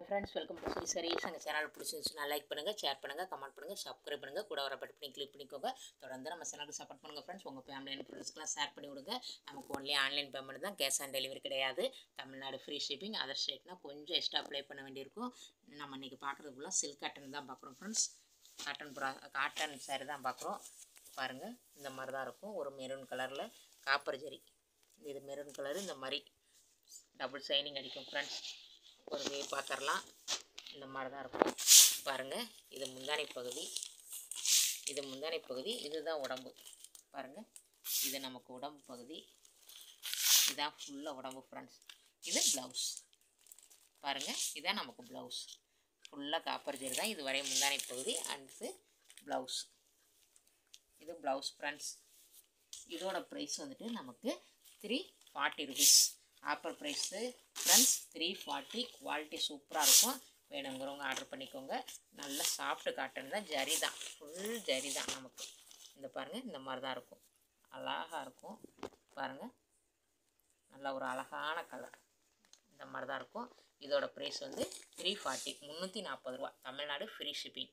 friends welcome to Sri sarees எங்கள் channel பிடிச்சிருந்துச்சுன்னா like பண்ணுங்கள் ஷேர் பண்ணுங்கள் கமெண்ட் பண்ணுங்கள் சப்ஸ்கிரைப் பண்ணுங்கள் கூட வர பட் பண்ணி கிளிக் பண்ணிக்கோங்க தொடர்ந்து நம்ம சேனலுக்கு சப்போர்ட் பண்ணுங்கள் ஃப்ரெண்ட்ஸ் உங்கள் ஃபேமிலி அண்ட் ஃப்ரெண்ட்ஸ்க்குலாம் ஷேர் பண்ணி விடுங்க நமக்கு ஒன்லி ஆன்லைன் பேமெண்ட் தான் கேஷ் ஆன் டெலிவரி கிடையாது தமிழ்நாடு ஃப்ரீ ஷிப்பிங் அதர் ஸ்டேட்னா கொஞ்சம் எக்ஸ்ட்ரா அப்ளை பண்ண வேண்டியிருக்கும் நம்ம இன்றைக்கி பார்க்குறது ஃபுல்லாக சில்க் காட்டன் தான் பார்க்குறோம் ஃப்ரெண்ட்ஸ் காட்டன் ப்ரா காட்டன் saree தான் பார்க்குறோம் பாருங்கள் இந்த மாதிரி தான் இருக்கும் ஒரு மெரூன் கலரில் காப்பர் ஜரி இது மெரூன் கலரு இந்த மாதிரி டபுள் ஷைனிங் அடிக்கும் ஃப்ரெண்ட்ஸ் ஒரு வே பார்த்துடலாம் இந்த மாதிரி தான் இருக்கும் பாருங்கள் இது முந்தானை பகுதி இது முந்தானை பகுதி இதுதான் உடம்பு பாருங்கள் இது நமக்கு உடம்பு பகுதி இதான் ஃபுல்லாக உடம்பு ஃப்ரெண்ட்ஸ் இது ப்ளவுஸ் பாருங்கள் இதான் நமக்கு ப்ளவுஸ் ஃபுல்லாக காப்பர் ஜெரி தான் இது வரை முந்தானை பகுதி அண்டு ப்ளவுஸ் இது ப்ளவுஸ் ஃப்ரெண்ட்ஸ் இதோட ப்ரைஸ் வந்துட்டு நமக்கு three forty rupees offer price friends three forty quality சூப்பராக இருக்கும் வேணுங்கிறவங்க ஆர்டர் பண்ணிக்கோங்க நல்ல சாஃப்ட் காட்டன் தான் ஜரி தான் ஃபுல் ஜரி தான் நமக்கு இந்த பாருங்கள் இந்த மாதிரி தான் இருக்கும் அழகாக இருக்கும் பாருங்கள் நல்ல ஒரு அழகான கலர் இந்த மாதிரி தான் இருக்கும் இதோட ப்ரைஸ் வந்து த்ரீ ஃபார்ட்டி முந்நூற்றி நாற்பது ரூபா தமிழ்நாடு ஃப்ரீ ஷிப்பிங்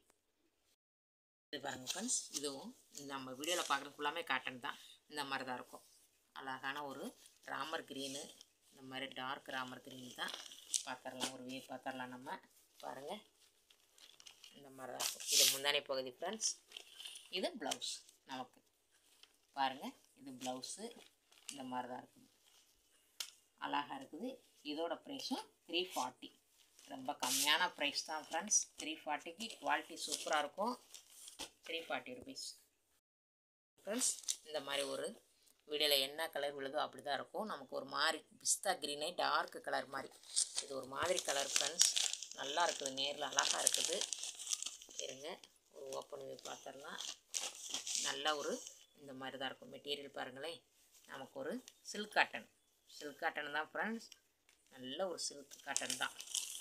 இது பாருங்கள் ஃப்ரெண்ட்ஸ் இதுவும் இந்த நம்ம வீடியோவில் பார்க்குறது ஃபுல்லாமே காட்டன் தான் இந்த மாதிரி தான் இருக்கும் அழகான ஒரு ராமர் க்ரீனு இந்த மாதிரி டார்க் ராமர் க்ரீன் தான் பார்த்துடலாம் ஒரு வியூ பார்த்துடலாம் நம்ம பாருங்கள் இந்த மாதிரி தான் இருக்கும் இது முந்தானை பகுதி ஃப்ரெண்ட்ஸ் இது ப்ளவுஸ் நமக்கு பாருங்கள் இது ப்ளவுஸு இந்த மாதிரி தான் இருக்குது அழகாக இருக்குது இதோட ப்ரைஸும் த்ரீ ஃபார்ட்டி ரொம்ப கம்மியான ப்ரைஸ் தான் ஃப்ரெண்ட்ஸ் த்ரீ ஃபார்ட்டிக்கு குவாலிட்டி சூப்பராக இருக்கும் த்ரீ ஃபார்ட்டி ருபீஸ் ஃப்ரெண்ட்ஸ் இந்த மாதிரி ஒரு வீடியோவில் என்ன கலர் விழுதோ அப்படி தான் இருக்கும் நமக்கு ஒரு மாதிரி பிஸ்தா க்ரீனே டார்க் கலர் மாதிரி இது ஒரு மாதிரி கலர் ஃப்ரெண்ட்ஸ் நல்லா இருக்குது நேரில் அழகாக இருக்குது இருங்க ஒரு ஓப்பன் பண்ணி பார்த்துடலாம் நல்ல ஒரு இந்த மாதிரி தான் இருக்கும் மெட்டீரியல் பாருங்களேன் நமக்கு ஒரு சில்க் காட்டன் சில்க் காட்டன் தான் ஃப்ரெண்ட்ஸ் நல்ல ஒரு சில்க் காட்டன் தான்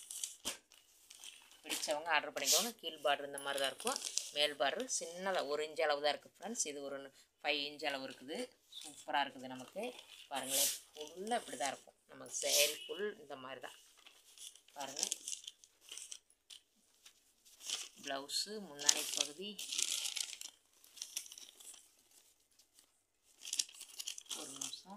பிடிச்சவங்க ஆர்டர் பண்ணிக்கோங்க கீழ் பார்டர் இந்த மாதிரி தான் இருக்கும் மேல் பார்டர் சின்னதாக ஒரு இன்ச் அளவு தான் இருக்குது ஃப்ரெண்ட்ஸ் இது ஒரு ஃபைவ் இன்ச் அளவு இருக்குது சூப்பராக இருக்குது நமக்கு பாருங்களேன் ஃபுல்லாக இப்படி தான் இருக்கும் நமக்கு சேரீ ஃபுல் இந்த மாதிரி தான் பாருங்கள் ப்ளவுஸு முந்தானை பகுதி ஒரு நிமிஷம்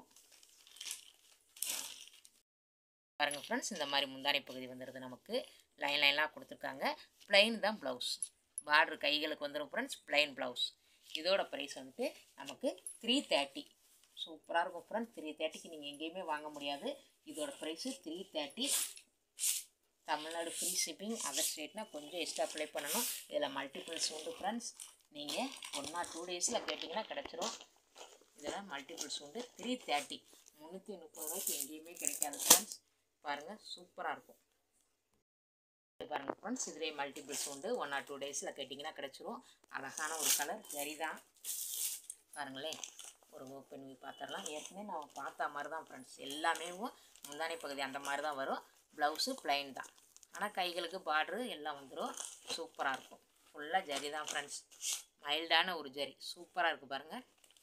பாருங்கள் ஃப்ரெண்ட்ஸ் இந்த மாதிரி முந்தானை பகுதி வந்துடுது நமக்கு லைன் லைன்லாம் கொடுத்துருக்காங்க ப்ளைன் தான் ப்ளவுஸ் பார்டர் கைகளுக்கு வந்துடும் ஃப்ரெண்ட்ஸ் ப்ளைன் ப்ளவுஸ் இதோட ப்ரைஸ் வந்துட்டு நமக்கு த்ரீ தேர்ட்டி சூப்பராக இருக்கும் ஃப்ரெண்ட்ஸ் த்ரீ தேர்ட்டிக்கு நீங்கள் எங்கேயுமே வாங்க முடியாது இதோட price three thirty Tamil Nadu free shipping other ஸ்டேட்னால் கொஞ்சம் எக்ஸ்ட்ரா அப்ளை பண்ணணும் இதில் மல்டிபிள்ஸ் உண்டு ஃப்ரெண்ட்ஸ் நீங்கள் ஒன் ஆர் டூ டேஸில் கேட்டிங்கன்னா கிடச்சிரும் இதில் மல்டிபிள்ஸ் உண்டு த்ரீ தேர்ட்டி முந்நூற்றி முப்பது ரூபாய்க்கு எங்கேயுமே கிடைக்காது ஃப்ரெண்ட்ஸ் பாருங்கள் சூப்பராக இருக்கும் இது பாருங்கள் ஃப்ரெண்ட்ஸ் இதிலே மல்டிபிள்ஸ் உண்டு ஒன் ஆர் டூ டேஸில் கேட்டிங்கன்னா கிடச்சிரும் அழகான ஒரு கலர் சரிதான் பாருங்களேன் ஒரு ஓப்பன் வியூ பார்த்துடலாம் ஏற்கனவே நம்ம பார்த்த மாதிரி தான் ஃப்ரெண்ட்ஸ் எல்லாமே முந்தானை பகுதி அந்த மாதிரி தான் வரும் ப்ளவுஸு ப்ளைன் தான் ஆனால் கைகளுக்கு பார்ட்ரு எல்லாம் வந்துடும் சூப்பராக இருக்கும் ஃபுல்லாக ஜரி தான் ஃப்ரெண்ட்ஸ் மைல்டான ஒரு ஜரி சூப்பராக இருக்குது பாருங்கள்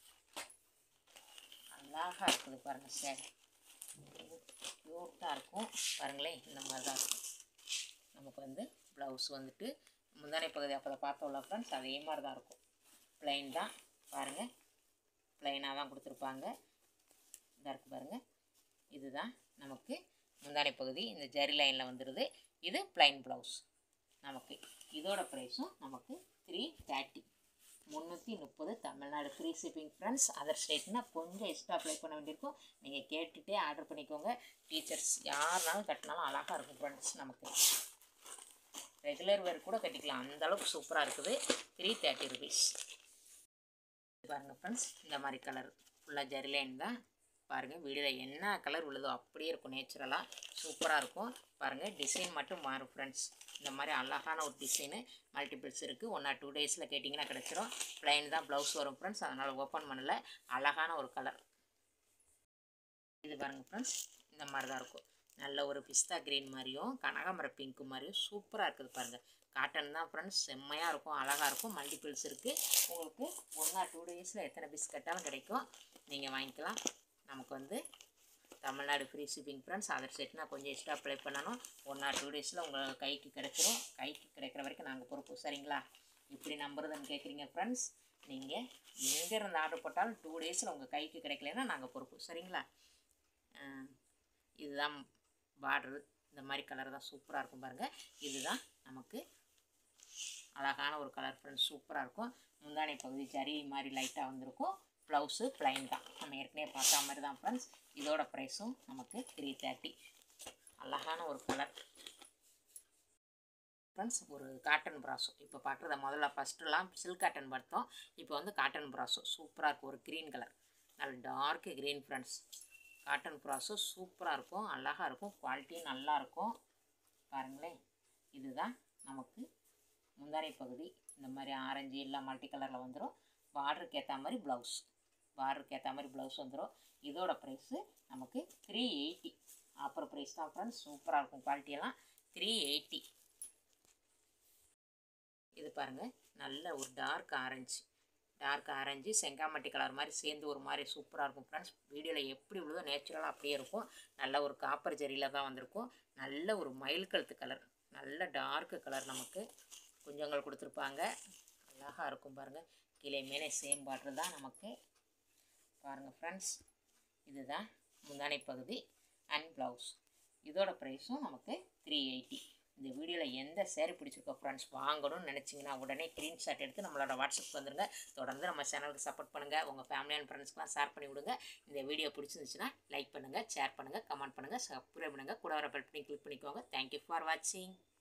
அழகாக இருக்குது பாருங்கள் சார் க்யூட்டாக இருக்கும் பாருங்களேன் இந்த மாதிரி தான் இருக்கும் நமக்கு வந்து ப்ளவுஸ் வந்துட்டு முந்தானை பகுதி அப்போ பார்த்தோம்ல ஃப்ரெண்ட்ஸ் அதே மாதிரி தான் இருக்கும் ப்ளைன் தான் பாருங்கள் ப்ளைனாக தான் கொடுத்துருப்பாங்க இதாக இருக்குது பாருங்கள் இதுதான் நமக்கு முந்தானை பகுதி இந்த ஜரி லைனில் வந்துடுது இது ப்ளைன் ப்ளவுஸ் நமக்கு இதோட ப்ரைஸும் நமக்கு த்ரீ தேர்ட்டி முந்நூற்றி முப்பது Tamil Nadu free shipping friends other ஸ்டேட்னால் கொஞ்சம் எக்ஸ்ட்ரா அப்ளை பண்ண வேண்டியிருக்கும் நீங்கள் கேட்டுகிட்டே ஆர்டர் பண்ணிக்கோங்க டீச்சர்ஸ் யாருனாலும் கட்டினாலும் அழகாக இருக்கும் ஃப்ரெண்ட்ஸ் நமக்கு ரெகுலர் வேர் கூட கட்டிக்கலாம் அந்த அளவுக்கு சூப்பராக இருக்குது த்ரீ தேர்ட்டி ருபீஸ் பாருங்கள் ஃப்ரெண்ட்ஸ் இந்த மாதிரி கலர் ஃபுல்லாக ஜெரிலைன் தான் பாருங்கள் வீடியோவில் என்ன கலர் உள்ளதோ அப்படியே இருக்கும் நேச்சுரலாக சூப்பராக இருக்கும் பாருங்கள் டிசைன் மட்டும் மாறும் ஃப்ரெண்ட்ஸ் இந்த மாதிரி அழகான ஒரு டிசைனு மல்டிபிள்ஸ் இருக்குது ஒன் ஆர் டூ டேஸில் கேட்டிங்கன்னா கிடச்சிரும் ப்ளைன் தான் ப்ளவுஸ் வரும் ஃப்ரெண்ட்ஸ் அதனால் ஓப்பன் பண்ணல அழகான ஒரு கலர் இது பாருங்கள் ஃப்ரெண்ட்ஸ் இந்த மாதிரி தான் இருக்கும் நல்ல ஒரு பிஸ்தா க்ரீன் மாதிரியும் கனகாமர பிங்க்கு மாதிரியும் சூப்பராக இருக்குது பாருங்கள் காட்டன் தான் ஃப்ரெண்ட்ஸ் செம்மையாக இருக்கும் அழகாக இருக்கும் மல்டிபிள்ஸ் இருக்குது உங்களுக்கு ஒன் ஆர் டூ டேஸில் எத்தனை பீஸ் கட்டாலும் கிடைக்கும் நீங்கள் வாங்கிக்கலாம் நமக்கு வந்து Tamil Nadu free shipping friends other செட்னா கொஞ்சம் எக்ஸ்ட்ரா அப்ளை பண்ணணும் ஒன் ஆர் டூ டேஸில் உங்கள் கைக்கு கிடைச்சிரும் கைக்கு கிடைக்கிற வரைக்கும் நாங்கள் பொறுப்பு சரிங்களா இப்படி நம்புறதுன்னு கேட்குறீங்க ஃப்ரெண்ட்ஸ் நீங்கள் எங்கே இருந்து ஆர்டர் போட்டாலும் டூ டேஸில் உங்கள் கைக்கு கிடைக்கலன்னா நாங்கள் பொறுப்பு சரிங்களா அஹ் இதுதான் பார்டரு இந்த மாதிரி கலர் தான் சூப்பராக இருக்கும் பாருங்கள் இதுதான் நமக்கு அழகான ஒரு கலர் ஃப்ரெண்ட்ஸ் சூப்பராக இருக்கும் முந்தானை பகுதி ஜரி மாதிரி லைட்டாக வந்திருக்கும் ப்ளவுஸு ப்ளைன் தான் நம்ம ஏற்கனவே பார்த்தா மாதிரி தான் ஃப்ரெண்ட்ஸ் இதோட ப்ரைஸும் நமக்கு த்ரீ தேர்ட்டி அழகான ஒரு கலர் ஃப்ரெண்ட்ஸ் ஒரு காட்டன் ப்ராஸோ இப்போ பார்க்குறத முதல்ல ஃபஸ்ட்டுலாம் சில்க் காட்டன் பார்த்தோம் இப்போ வந்து காட்டன் ப்ராஸோ சூப்பராக இருக்கும் ஒரு க்ரீன் கலர் நல்ல டார்க்கு க்ரீன் ஃப்ரெண்ட்ஸ் காட்டன் ப்ராஸோ சூப்பராக இருக்கும் அழகாக இருக்கும் குவாலிட்டியும் நல்லா இருக்கும் பாருங்களேன் இதுதான் நமக்கு முந்தானை பகுதி இந்த மாதிரி ஆரஞ்சு எல்லாம் மல்டி கலரில் வந்துடும் பார்டருக்கு ஏற்ற மாதிரி ப்ளவுஸ் பார்டருக்கு ஏற்ற மாதிரி ப்ளவுஸ் வந்துடும் இதோட ப்ரைஸு நமக்கு த்ரீ எயிட்டி ஆஃபர் ப்ரைஸ் தான் ஃப்ரெண்ட்ஸ் சூப்பராக இருக்கும் குவாலிட்டியெல்லாம் த்ரீ எயிட்டி இது பாருங்கள் நல்ல ஒரு டார்க் ஆரஞ்சு டார்க் ஆரஞ்சு செங்காமட்டி கலர் மாதிரி சேர்ந்து ஒரு மாதிரி சூப்பராக இருக்கும் ஃப்ரெண்ட்ஸ் வீடியோவில் எப்படி உள்ளதோ நேச்சுரலாக அப்படியே இருக்கும் நல்ல ஒரு காப்பர் ஜரியில் தான் வந்திருக்கும் நல்ல ஒரு மயில் கழுத்து கலர் நல்ல டார்க்கு கலர் நமக்கு குஞ்சங்கள் கொடுத்துருப்பாங்க அழகாக இருக்கும் பாருங்கள் கீழே மேலே சேம் பாட்டில் தான் நமக்கு பாருங்கள் ஃப்ரெண்ட்ஸ் இதுதான் முந்தானை பகுதி அண்ட் ப்ளவுஸ் இதோட ப்ரைஸும் நமக்கு த்ரீ எயிட்டி இந்த வீடியோவில் எந்த சேரீ பிடிச்சிருக்கோ ஃப்ரெண்ட்ஸ் வாங்கணும்னு நினச்சிங்கன்னா உடனே ஸ்க்ரீன்ஷாட் எடுத்து நம்மளோட வாட்ஸ்அப் வந்துருங்க தொடர்ந்து நம்ம சேனலுக்கு சப்போர்ட் பண்ணுங்கள் உங்கள் ஃபேமிலி அண்ட் ஃப்ரெண்ட்ஸ்க்குலாம் ஷேர் பண்ணி விடுங்க இந்த வீடியோ பிடிச்சிருந்துச்சுன்னா லைக் பண்ணுங்கள் ஷேர் பண்ணுங்கள் கமெண்ட் பண்ணுங்கள் சப்ஸ்கிரைப் பண்ணுங்கள் கூட வர பெல் பண்ணி கிளிக் பண்ணிக்கோங்க தேங்க்யூ ஃபார் வாட்சிங்